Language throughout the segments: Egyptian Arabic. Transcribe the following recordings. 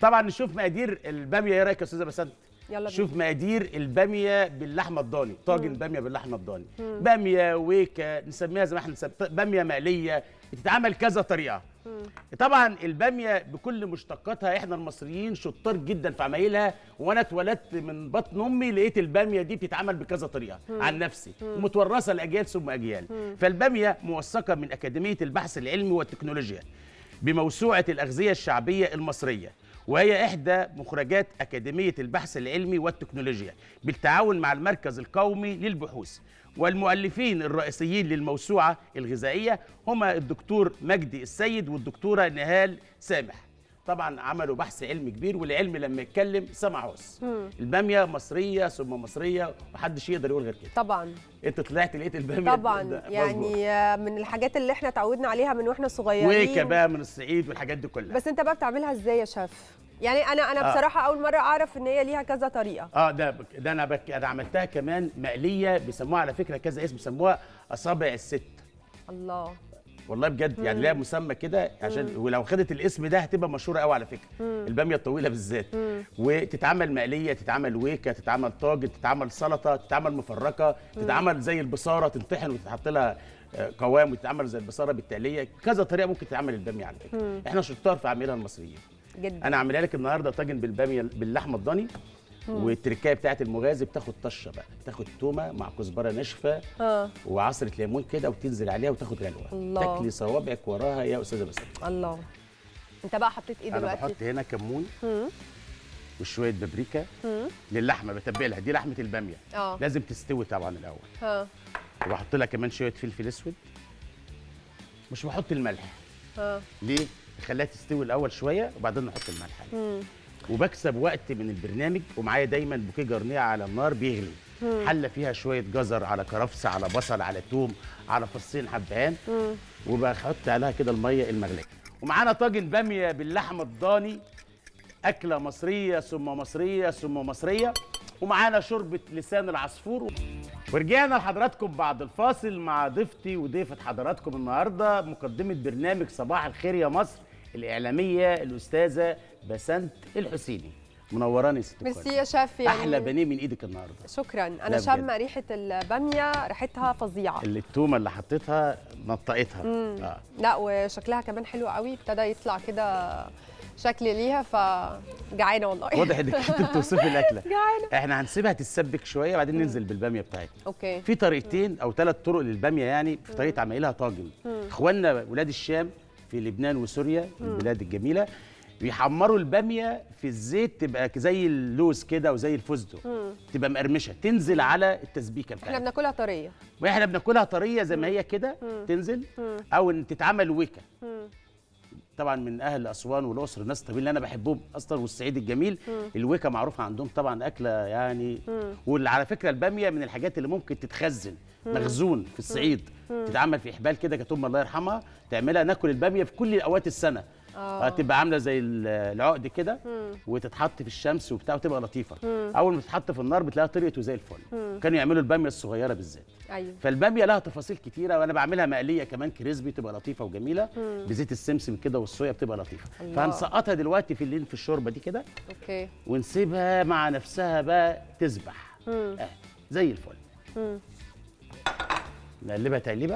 طبعا نشوف مقادير الباميه ايه رايك يا استاذه بسنت يلا بينا شوف مقادير الباميه باللحمه الضاني طاجن باميه باللحمه الضاني باميه ويكا نسميها زي ما احنا نسميها باميه مقليه بتتعمل كذا طريقه طبعا الباميه بكل مشتقاتها احنا المصريين شطار جدا في عمايلها وانا اتولدت من بطن امي لقيت الباميه دي بتتعمل بكذا طريقه عن نفسي ومتورثه لاجيال ثم اجيال فالباميه موثقه من اكاديميه البحث العلمي والتكنولوجيا بموسوعه الاغذيه الشعبيه المصريه وهي إحدى مخرجات أكاديمية البحث العلمي والتكنولوجيا بالتعاون مع المركز القومي للبحوث والمؤلفين الرئيسيين للموسوعة الغذائية هما الدكتور مجدي السيد والدكتورة نهال سامح طبعا عملوا بحث علمي كبير والعلم لما يتكلم سمع عوز الباميه مصريه ثم مصريه محدش يقدر يقول غير كده طبعا انت طلعت لقيت الباميه طبعا ده- مظبوط. يعني آه، من الحاجات اللي احنا اتعودنا عليها من واحنا صغيرين ويكا بقى من الصعيد والحاجات دي كلها بس انت بقى بتعملها ازاي يا شيف يعني انا انا آه. بصراحه اول مره اعرف ان هي ليها كذا طريقه اه ده بك- ده انا بك انا عملتها كمان مقليه بيسموها على فكره كذا اسم بيسموها اصابع الست الله والله بجد يعني ليها مسمى كده عشان ولو خدت الاسم ده هتبقى مشهوره قوي على فكره الباميه الطويله بالذات وتتعمل مقليه تتعمل ويكه تتعمل طاجن تتعمل سلطه تتعمل مفركه تتعمل زي البصاره تنطحن وتتحط لها آه، قوام وتتعمل زي البصاره بالتقليه كذا طريقه ممكن تتعمل الباميه على فكره احنا شطار في عاملها المصريين جدا انا عاملها لك النهارده طاجن بالباميه باللحمه الضاني والتركايه بتاعت المغازي بتاخد طشه بقى تاخد تومه مع كزبره ناشفه اه وعصره ليمون كده وتنزل عليها وتاخد غلوه الله. تاكلي صوابعك وراها يا استاذه بسام الله انت بقى حطيت ايه انا دلوقتي بحط هنا كمون مم. وشويه بابريكا للحمه بتبلها دي لحمه الباميه اه لازم تستوي طبعا الاول ها وبحط لها كمان شويه فلفل اسود مش بحط الملح ها ليه خليها تستوي الاول شويه وبعدين نحط الملح عليها. وبكسب وقت من البرنامج ومعايا دايما بوكيه جرنيه على النار بيغلي حله فيها شويه جزر على كرفس على بصل على توم على فصين حبهان وبحط عليها كده الميه المغليه ومعانا طاجن باميه باللحمه الضاني اكله مصريه ثم مصريه ثم مصريه ومعانا شوربه لسان العصفور ورجعنا لحضراتكم بعد الفاصل مع ضيفتي وضيفه حضراتكم النهارده مقدمه برنامج صباح الخير يا مصر الاعلاميه الاستاذه بسنت الحسيني منوراني يا ست الكل. ميرسي يا شيف يعني احلى بانيه من ايدك النهارده شكرا لا انا بجد. شامه ريحه الباميه ريحتها فظيعه اللي التومه اللي حطيتها نطقتها اه لا وشكلها كمان حلو قوي ابتدى يطلع كده شكل ليها فجعانه والله واضح انك انت بتوصفي الاكله جعانه احنا هنسيبها تتسبك شويه وبعدين ننزل بالباميه بتاعتنا اوكي في طريقتين او ثلاث طرق للباميه يعني في طريقه عمايلها طاجن اخواننا ولاد الشام في لبنان وسوريا البلاد الجميله بيحمروا الباميه في الزيت تبقى زي اللوز كده وزي الفستق تبقى مقرمشه تنزل على التسبيكه احنا بتاعتها بناكلها طريه واحنا بناكلها طريه زي ما هي كده تنزل او ان تتعمل ويكه طبعا من اهل اسوان والاقصر الناس الطيبين اللي انا بحبهم اصلا والصعيد الجميل الويكه معروفه عندهم طبعا اكله يعني واللي على فكره الباميه من الحاجات اللي ممكن تتخزن مخزون في الصعيد تتعمل في حبال كده كانت امي الله يرحمها تعملها ناكل الباميه في كل اوقات السنه آه. تبقى عامله زي ال- العقد كده وتتحط في الشمس وبتاع وتبقى لطيفه اول ما تتحط في النار بتلاقيها طريت وزي الفل كانوا يعملوا الباميه الصغيره بالذات ايوه فالباميه لها تفاصيل كتيره وانا بعملها مقليه كمان كريسبي تبقى لطيفه وجميله بزيت السمسم كده والصويا بتبقى لطيفه الله. فهنسقطها دلوقتي في الليل في الشوربه دي كده اوكي ونسيبها مع نفسها بقى تسبح آه زي الفل نقلبها تقليبه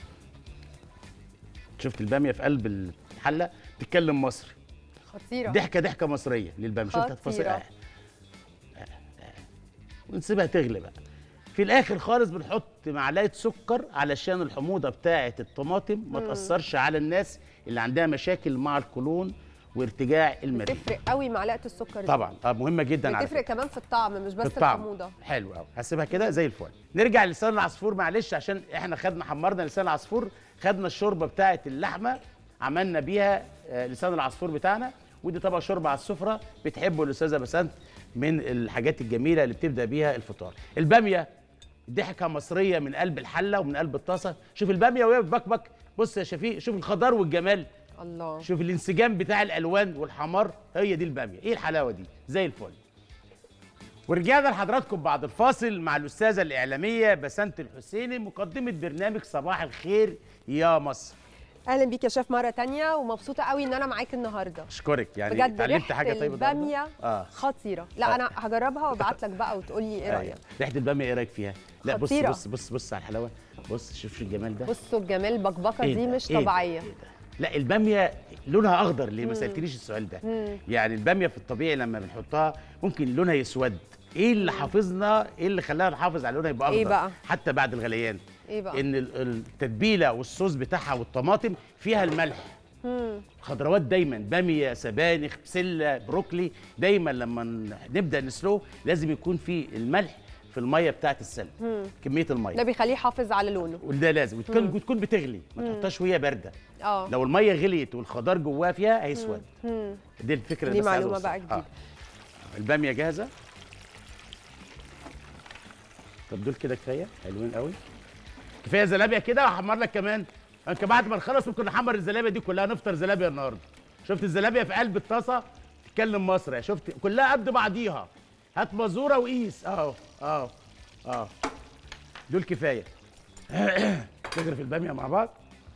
شفت الباميه في قلب الحله بتتكلم مصري خطيره ضحكه ضحكه مصريه للباميه شفت تفاصيل خطيرة. آه. آه. آه. ونسيبها تغلي بقى في الاخر خالص بنحط معلقه سكر علشان الحموضه بتاعه الطماطم ما تاثرش على الناس اللي عندها مشاكل مع القولون وارتجاع المريء بتفرق قوي معلقه السكر دي طبعا اه مهمه جدا على بتفرق فكره كمان في الطعم مش بس في الطعم الحموضه حلو قوي هسيبها كده زي الفل نرجع لسان العصفور معلش عشان احنا خدنا حمرنا لسان العصفور خدنا الشوربه بتاعه اللحمه عملنا بيها آه، لسان العصفور بتاعنا ودي طبق شوربه على السفره بتحبه الاستاذه بسنت من الحاجات الجميله اللي بتبدا بيها الفطار الباميه ضحكه مصريه من قلب الحله ومن قلب الطاسه شوف الباميه وهي بتبكبك بص يا شفيق شوف الخضار والجمال الله شوف الانسجام بتاع الالوان والحمار هي دي الباميه ايه الحلاوه دي زي الفل ورجعنا لحضراتكم بعد الفاصل مع الاستاذه الاعلاميه بسنت الحسيني مقدمه برنامج صباح الخير يا مصر اهلا بيك يا شيف مره تانية ومبسوطه قوي ان انا معاك النهارده اشكرك يعني بجد اتعلمت ريحه حاجه طيبه النهاردة؟ الباميه اه خطيره لا آه. انا هجربها وابعت لك بقى وتقول لي ايه أيوة. رايك ريحه الباميه ايه رايك فيها لا بص خطيرة. بص بص بص على الحلاوه بص شوف شو الجمال ده بصوا الجمال البكبكه إيه دي ده؟ مش إيه ده؟ طبيعيه إيه ده؟ لا الباميه لونها اخضر ليه ما سالتنيش السؤال ده مم. يعني الباميه في الطبيعي لما بنحطها ممكن لونها يسود ايه اللي حافظنا ايه اللي خلانا نحافظ على لونها يبقى اخضر إيه بقى؟ حتى بعد الغليان ايه بقى ان ال- التتبيله والصوص بتاعها والطماطم فيها الملح مم. خضروات دايما باميه سبانخ بسله بروكلي دايما لما ن- نبدا نسلو لازم يكون في الملح في الميه بتاعه السلق كميه ده الميه بيخليه يحافظ على لونه وده لازم وتكون وتكون بتغلي ما تحطهاش وهي بارده اه لو الميه غليت والخضار جواها فيها هيسود مم. دي الفكره دي اللي بس عايز معلومة بقى أوصلها. جديدة. الباميه جاهزه طب دول كده كفايه حلوين قوي كفايه زلابيا كده وهحمر لك كمان انت بعد ما نخلص ممكن نحمر الزلابيا دي كلها نفطر زلابيا النهارده شفت الزلابيا في قلب الطاسه تتكلم مصري شفت كلها قد بعضيها هات مزوره وقيس اهو اهو اهو دول كفايه نغرف الباميه مع بعض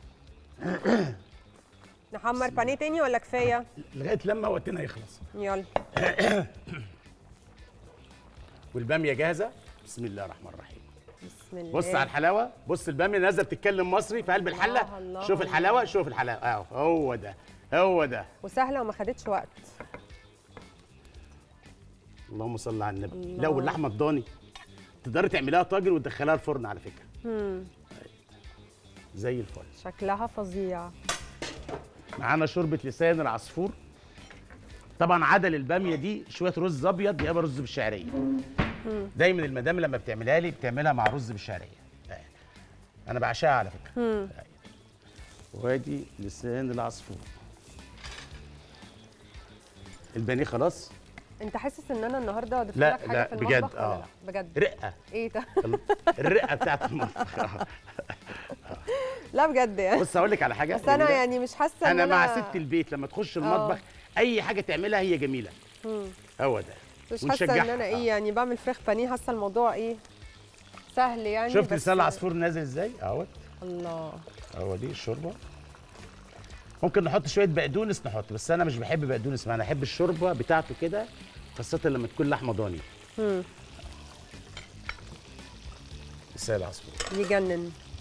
نحمر بانيه تاني ولا كفايه لغايه لما وقتنا يخلص يلا والباميه جاهزه بسم الله الرحمن الرحيم بسم الله بص على الحلاوه بص الباميه نازله بتتكلم مصري في قلب الحله الله، الله، شوف الحلاوه شوف الحلاوه اهو هو ده هو ده وسهله وما خدتش وقت اللهم صل على النبي الله. لا واللحمه الضاني تقدري تعمليها طاجن وتدخليها الفرن على فكره مم. زي الفل شكلها فظيع معانا شوربه لسان العصفور طبعا عدل الباميه دي شويه رز ابيض يا اما رز بالشعريه دايما المدام لما بتعملها لي بتعملها مع رز بالشعريه انا بعشقها على فكره مم. وادي لسان العصفور البانيه خلاص انت حاسس ان انا النهارده ضفت لا، لك حاجه لا، في بجد، المطبخ ولا آه. لا بجد رقه ايه ده الرقه بتاعت المطبخ لا بجد يعني بص اقول لك على حاجه بس انا جميلة. يعني مش حاسه ان انا انا مع ست البيت لما تخش المطبخ اي حاجه تعملها هي جميله مم. هو ده مش حاسه ان ونشجعها. انا آه. ايه يعني بعمل فراخ بانيه حاسه الموضوع ايه سهل يعني شفت بس- لسان العصفور نازل ازاي اهوت الله اهو دي الشوربه ممكن نحط شويه بقدونس نحط بس انا مش بحب بقدونس انا احب الشوربه بتاعته كده خاصه لما تكون لحمه ضاني مم. لسان العصفور يجنن